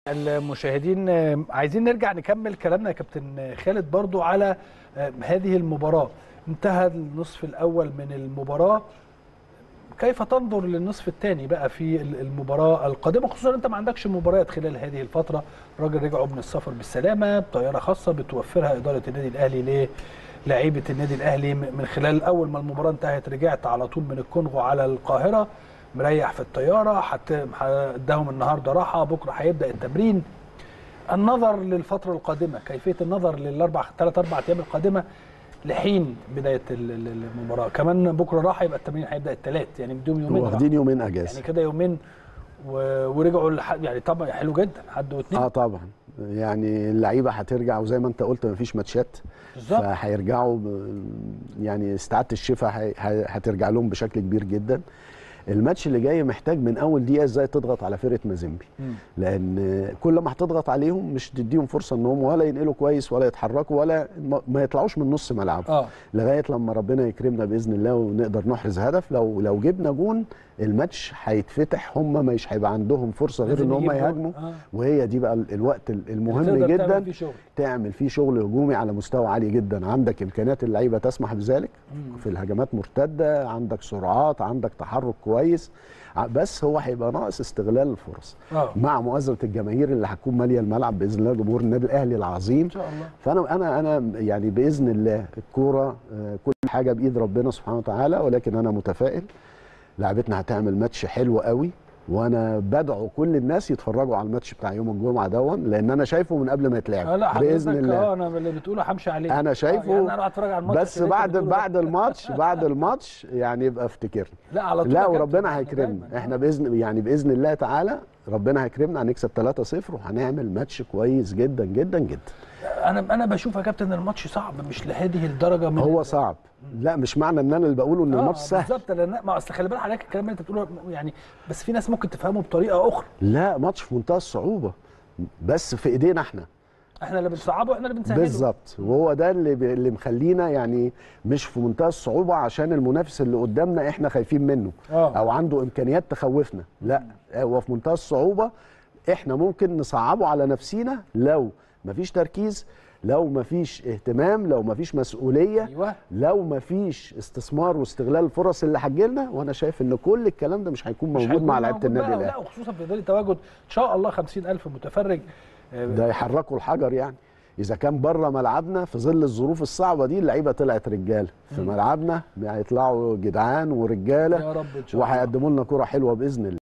المشاهدين آه، عايزين نرجع نكمل كلامنا يا كابتن خالد برضو على آه، هذه المباراة انتهى النصف الأول من المباراة كيف تنظر للنصف الثاني بقى في ال- المباراة القادمة خصوصا انت ما عندكش مباريات خلال هذه الفترة الراجل رجعوا من السفر بالسلامة بطيارة خاصة بتوفرها إدارة النادي الأهلي للاعيبة النادي الأهلي م- من خلال أول ما المباراة انتهت رجعت على طول من الكونغو على القاهرة مريح في الطيارة حتى اداهم النهاردة راحة بكرة هيبدأ التمرين النظر للفترة القادمة كيفية النظر للأربع ثلاث أربع أيام القادمة لحين بداية ال- ال- المباراة كمان بكرة راحة يبقى التمرين هيبدأ الثلاث يعني بدهم يومين راحة. واخدين يومين اجازه يعني كده يومين و... ورجعوا لحد يعني طبعا حلو جدا حد واثنين اه طبعا يعني اللعيبه هترجع وزي ما انت قلت مفيش ماتشات بالظبط فهيرجعوا ب- يعني استعاده الشفاء هي- هي- هترجع لهم بشكل كبير جدا الماتش اللي جاي محتاج من اول دقيقه ازاي تضغط على فرقه مازيمبي مم. لان كل ما هتضغط عليهم مش تديهم فرصه ان هم ولا ينقلوا كويس ولا يتحركوا ولا ما- ما يطلعوش من نص ملعب اه لغايه لما ربنا يكرمنا باذن الله ونقدر نحرز هدف لو لو جبنا جون الماتش هيتفتح هم مش هيبقى عندهم فرصه غير لازم ان هم يجيب جول. يهاجموا آه. وهي دي بقى ال- الوقت ال- المهم تقدر تعمل جدا فيه شغل تعمل فيه شغل هجومي على مستوى عالي جدا عندك امكانيات اللعيبه تسمح بذلك مم. في الهجمات مرتده عندك سرعات عندك تحرك كويس ع- بس هو هيبقى ناقص استغلال الفرص اه مع مؤازره الجماهير اللي هتكون ماليه الملعب باذن الله جمهور النادي الاهلي العظيم ان شاء الله فانا انا انا يعني باذن الله الكوره آه، كل حاجه بايد ربنا سبحانه وتعالى ولكن انا متفائل لعبتنا هتعمل ماتش حلو قوي وانا بدعو كل الناس يتفرجوا على الماتش بتاع يوم الجمعه دون لان انا شايفه من قبل ما يتلعب اه لا باذن حضرتك الله اه انا اللي بتقوله همشي عليه أنا شايفه آه يعني انا اروح اتفرج على الماتش بس اللي أنت بعد بتقوله. بعد الماتش بعد الماتش يعني يبقى افتكرني لا على طول لا يا كابتن، وربنا إحنا هيكرمنا دايماً. احنا باذن يعني باذن الله تعالى ربنا هيكرمنا هنكسب 3-0 وهنعمل ماتش كويس جدا جدا جدا انا انا بشوف يا كابتن الماتش صعب مش لهذه الدرجه من هو صعب لا مش معنى ان انا اللي بقوله ان آه، الماتش سهل بالظبط لان ما اصل خلي بالك حضرتك الكلام اللي انت بتقوله يعني بس في ناس ممكن تفهمه بطريقه اخرى لا ماتش في منتهى الصعوبه بس في ايدينا احنا احنا اللي بنصعبه واحنا اللي بنسهله بالظبط وهو ده اللي بي- اللي مخلينا يعني مش في منتهى الصعوبه عشان المنافس اللي قدامنا احنا خايفين منه اه او عنده امكانيات تخوفنا لا هو في منتهى الصعوبه احنا ممكن نصعبه على نفسينا لو مفيش تركيز لو مفيش اهتمام لو مفيش مسؤوليه ايوه لو مفيش استثمار واستغلال الفرص اللي هتجيلنا وانا شايف ان كل الكلام ده مش هيكون مش موجود هيكون مع لعيبه موجود النادي بقى، الاهلي لا وخصوصا في ظل تواجد ان شاء الله 50000 متفرج آه، ده يحركوا الحجر يعني اذا كان بره ملعبنا في ظل الظروف الصعبه دي اللعيبه طلعت رجاله في ملعبنا هيطلعوا جدعان ورجاله يا رب ان شاء الله وهيقدموا لنا كره حلوه باذن الله